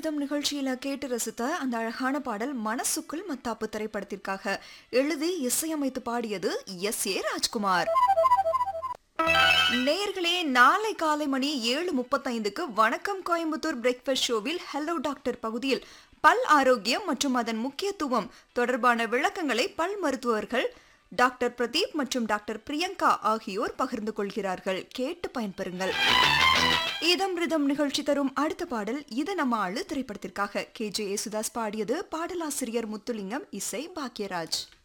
rhythm நிகழ்ச்சியில கேட்டு ரசித்த அந்த அழகான பாடல் மனசுக்குள் மத்தாப்பு திரைப்படத்திற்காக எழுதி இசையமைத்து பாடியது எஸ் ஏ ராஜ்குமார் நேயர்களே நாளை காலை மணி ஏழு முப்பத்தைந்துக்கு வணக்கம் கோயம்புத்தூர் பிரேக்ஃபாஸ்ட் ஷோவில் ஹலோ டாக்டர் பகுதியில் பல் ஆரோக்கியம் மற்றும் அதன் முக்கியத்துவம் தொடர்பான விளக்கங்களை பல் மருத்துவர்கள் டாக்டர் பிரதீப் மற்றும் டாக்டர் பிரியங்கா ஆகியோர் பகிர்ந்து கொள்கிறார்கள் கேட்டு பயன்பெறுங்கள் இதம் ரிதம் நிகழ்ச்சி தரும் அடுத்த பாடல் இது நம்ம ஆளு திரைப்படத்திற்காக கே ஜே யேசுதாஸ் பாடியது பாடலாசிரியர் முத்துலிங்கம் இசை பாக்யராஜ்